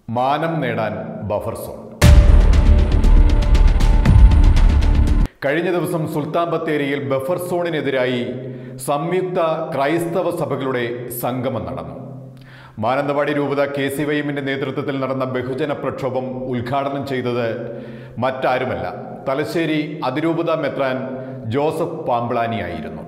മാനം നേടാൻ buffer zone കഴിഞ്ഞ ദിവസം സുൽത്താൻ ബത്തേരിയിൽ ബഫർ സോണിനെതിരായി സംയുക്ത ക്രൈസ്തവ സഭകളുടെ സംഗമം നടന്നു മാനന്തവാടി രൂപത കെ സി വൈഎമ്മിന്റെ നേതൃത്വത്തിൽ നടന്ന ബഹുജന പ്രക്ഷോഭം ഉദ്ഘാടനം ചെയ്തത് മറ്റാരുമല്ല തലശ്ശേരി അതിരൂപത മെത്രാൻ ജോസഫ് പാമ്പ്ളാനിയായിരുന്നു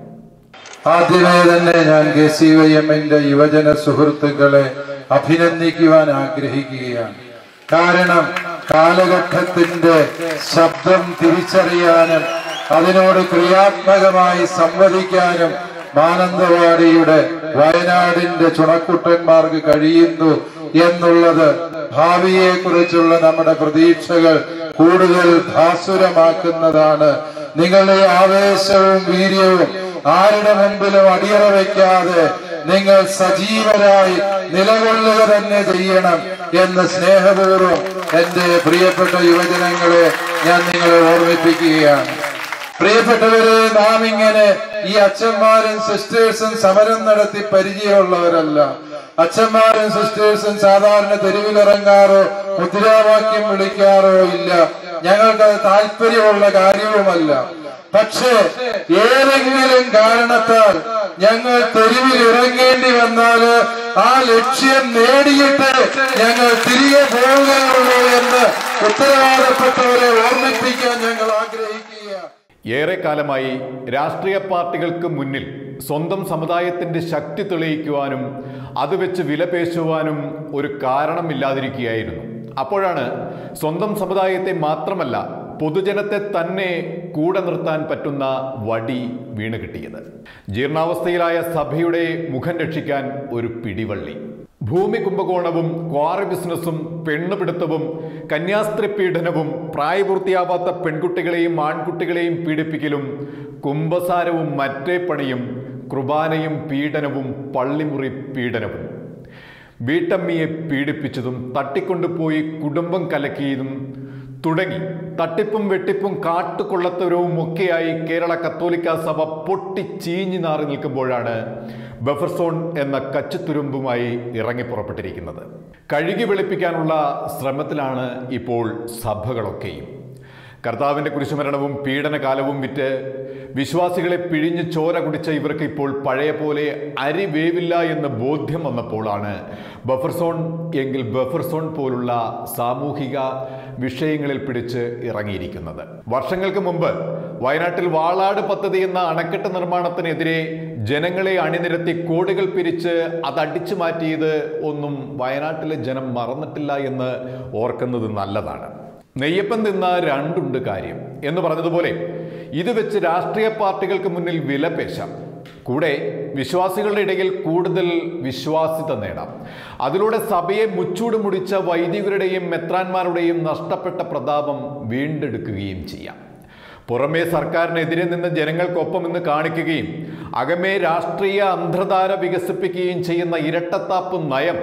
ആദ്യമേ തന്നെ ഞാൻ കെ സി വൈ എമ്മിന്റെ യുവജന സുഹൃത്തുക്കളെ അഭിനന്ദിക്കുവാൻ ആഗ്രഹിക്കുകയാണ് കാരണം കാലഘട്ടത്തിന്റെ ശബ്ദം തിരിച്ചറിയാനും അതിനോട് ക്രിയാത്മകമായി സംവദിക്കാനും മാനന്തവാടിയുടെ വയനാടിന്റെ ചുണക്കുട്ടന്മാർക്ക് കഴിയുന്നു എന്നുള്ളത് ഭാവിയെ കുറിച്ചുള്ള നമ്മുടെ പ്രതീക്ഷകൾ കൂടുതൽ ഭാസുരമാക്കുന്നതാണ് നിങ്ങളുടെ ആവേശവും വീര്യവും ആരുടെ മുമ്പിലും അടിയറ വയ്ക്കാതെ നിങ്ങൾ സജീവരായി നിലകൊള്ളുക തന്നെ ചെയ്യണം എന്ന് സ്നേഹപൂർവ്വം എന്റെ പ്രിയപ്പെട്ട യുവജനങ്ങളെ ഞാൻ നിങ്ങളെ ഓർമ്മിപ്പിക്കുകയാണ് പ്രിയപ്പെട്ടവരെ നാം ഇങ്ങനെ ഈ അച്ഛന്മാരും സിസ്റ്റേഴ്സും സമരം നടത്തി പരിചയമുള്ളവരല്ല അച്ഛന്മാരും സിസ്റ്റേഴ്സും സാധാരണ തെരുവിലിറങ്ങാറോ മുദ്രാവാക്യം വിളിക്കാറോ ഇല്ല ഞങ്ങൾക്കത് താല്പര്യമുള്ള കാര്യവുമല്ല പക്ഷേ ഏതെങ്കിലും കാരണത്താൽ ഞങ്ങൾ തെരുവിൽ ഇറങ്ങേണ്ടി വന്നാല് ആ ലക്ഷ്യം നേടിയിട്ട് ഞങ്ങൾ തിരികെ പോവുകയുള്ളൂ എന്ന് ഉത്തരവാദപ്പെട്ടവരെ ഓർമ്മിപ്പിക്കാൻ ഞങ്ങൾ ആഗ്രഹിക്കുകയാണ് ഏറെക്കാലമായി രാഷ്ട്രീയ പാർട്ടികൾക്ക് മുന്നിൽ സ്വന്തം സമുദായത്തിന്റെ ശക്തി തെളിയിക്കുവാനും അത് വെച്ച് വിലപേശുവാനും ഒരു കാരണമില്ലാതിരിക്കുകയായിരുന്നു അപ്പോഴാണ് സ്വന്തം സമുദായത്തെ മാത്രമല്ല പൊതുജനത്തെ തന്നെ കൂടെ നിർത്താൻ പറ്റുന്ന വടി വീണ് കിട്ടിയത് ജീർണാവസ്ഥയിലായ സഭയുടെ മുഖം രക്ഷിക്കാൻ ഒരു പിടിവള്ളി ഭൂമി കുംഭകോണവും ക്വാറി ബിസിനസ്സും പെണ്ണുപിടുത്തവും കന്യാസ്ത്രീ പീഡനവും പ്രായപൂർത്തിയാവാത്ത പെൺകുട്ടികളെയും ആൺകുട്ടികളെയും പീഡിപ്പിക്കലും കുംഭസാരവും മറ്റേ പണിയും കുർബാനയും പീഡനവും പള്ളിമുറി പീഡനവും വീട്ടമ്മിയെ പീഡിപ്പിച്ചതും തട്ടിക്കൊണ്ടുപോയി കുടുംബം കലക്കിയതും തുടങ്ങി തട്ടിപ്പും വെട്ടിപ്പും കാട്ടുകൊള്ളത്തരവും ഒക്കെയായി കേരള കത്തോലിക്ക സഭ പൊട്ടി ചീഞ്ഞു നാറി നിൽക്കുമ്പോഴാണ് ബഫർ സോൺ എന്ന കച്ചുത്തുരുമ്പുമായി ഇറങ്ങി പുറപ്പെട്ടിരിക്കുന്നത് കഴുകി വെളുപ്പിക്കാനുള്ള ശ്രമത്തിലാണ് ഇപ്പോൾ സഭകളൊക്കെയും കർത്താവിൻ്റെ കുരിശുമരണവും പീഡനകാലവും വിറ്റ് വിശ്വാസികളെ പിഴിഞ്ഞ് ചോര കുടിച്ച ഇവർക്ക് ഇപ്പോൾ പഴയ പോലെ അരി വേവില്ല എന്ന് ബോധ്യം വന്നപ്പോഴാണ് ബഫർ സോൺ എങ്കിൽ ബഫർ സോൺ പോലുള്ള സാമൂഹിക വിഷയങ്ങളിൽ പിടിച്ച് ഇറങ്ങിയിരിക്കുന്നത് വർഷങ്ങൾക്ക് മുമ്പ് വയനാട്ടിൽ വാളാട് പദ്ധതി എന്ന അണക്കെട്ട് നിർമ്മാണത്തിനെതിരെ ജനങ്ങളെ അണിനിരത്തി കോടികൾ പിരിച്ച് അത് അടിച്ചു മാറ്റിയത് ഒന്നും വയനാട്ടിലെ ജനം മറന്നിട്ടില്ല എന്ന് ഓർക്കുന്നത് നല്ലതാണ് നെയ്യപ്പം തിന്ന രണ്ടുണ്ട് കാര്യം എന്ന് പറഞ്ഞതുപോലെ ഇത് വെച്ച് രാഷ്ട്രീയ പാർട്ടികൾക്ക് മുന്നിൽ വില പേശാം കൂടെ വിശ്വാസികളുടെ ഇടയിൽ കൂടുതൽ വിശ്വാസ്യത നേടാം അതിലൂടെ സഭയെ മുച്ചൂട് മുടിച്ച വൈദികരുടെയും മെത്രാന്മാരുടെയും നഷ്ടപ്പെട്ട പ്രതാപം വീണ്ടെടുക്കുകയും ചെയ്യാം പുറമേ സർക്കാരിനെതിരെ നിന്ന് ജനങ്ങൾക്കൊപ്പം എന്ന് കാണിക്കുകയും അകമേ രാഷ്ട്രീയ അന്ധധാര വികസിപ്പിക്കുകയും ചെയ്യുന്ന ഇരട്ടത്താപ്പ് നയം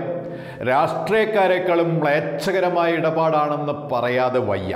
രാഷ്ട്രീയക്കാരെക്കാളും മ്ലേച്ഛകരമായ ഇടപാടാണെന്ന് പറയാതെ വയ്യ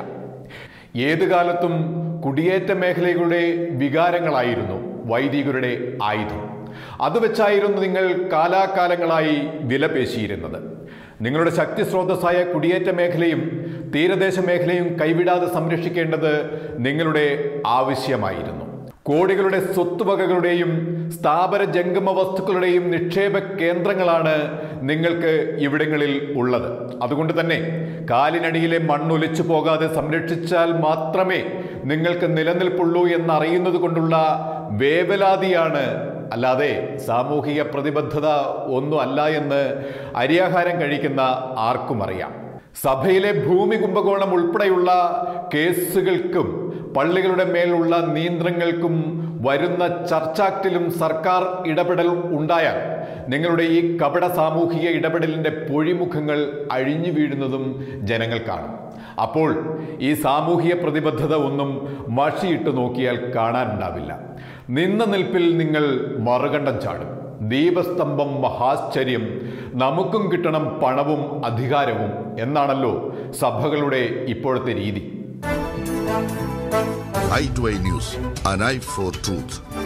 ഏതു കാലത്തും കുടിയേറ്റ മേഖലകളുടെ വികാരങ്ങളായിരുന്നു വൈദികരുടെ ആയുധം അത് വെച്ചായിരുന്നു നിങ്ങൾ കാലാകാലങ്ങളായി വിലപേശിയിരുന്നത് നിങ്ങളുടെ ശക്തി സ്രോതസ്സായ കുടിയേറ്റ മേഖലയും തീരദേശ മേഖലയും കൈവിടാതെ സംരക്ഷിക്കേണ്ടത് നിങ്ങളുടെ ആവശ്യമായിരുന്നു കോടികളുടെ സ്വത്തുവകകളുടെയും സ്ഥാപന ജംഗമ വസ്തുക്കളുടെയും നിക്ഷേപ കേന്ദ്രങ്ങളാണ് നിങ്ങൾക്ക് ഇവിടങ്ങളിൽ ഉള്ളത് അതുകൊണ്ട് തന്നെ കാലിനടിയിലെ മണ്ണൊലിച്ചു പോകാതെ സംരക്ഷിച്ചാൽ മാത്രമേ നിങ്ങൾക്ക് നിലനിൽപ്പുള്ളൂ എന്നറിയുന്നത് കൊണ്ടുള്ള വേവലാതിയാണ് അല്ലാതെ സാമൂഹിക പ്രതിബദ്ധത ഒന്നും അല്ല എന്ന് അരിയാഹാരം കഴിക്കുന്ന ആർക്കും അറിയാം സഭയിലെ ഭൂമി കുംഭകോണം ഉൾപ്പെടെയുള്ള കേസുകൾക്കും പള്ളികളുടെ മേലുള്ള നിയന്ത്രണങ്ങൾക്കും വരുന്ന ചർച്ചാക്റ്റിലും സർക്കാർ ഇടപെടൽ ഉണ്ടായാൽ നിങ്ങളുടെ ഈ കപട സാമൂഹിക ഇടപെടലിൻ്റെ പൊഴിമുഖങ്ങൾ അഴിഞ്ഞു വീഴുന്നതും ജനങ്ങൾ കാണും അപ്പോൾ ഈ സാമൂഹിക പ്രതിബദ്ധത ഒന്നും മഷിയിട്ട് നോക്കിയാൽ കാണാനുണ്ടാവില്ല നിന്ന നിൽപ്പിൽ നിങ്ങൾ മറുകണ്ഠം ചാടും ദീപസ്തംഭം മഹാശ്ചര്യം നമുക്കും കിട്ടണം പണവും അധികാരവും എന്നാണല്ലോ സഭകളുടെ ഇപ്പോഴത്തെ രീതി i2i News, an eye for truth.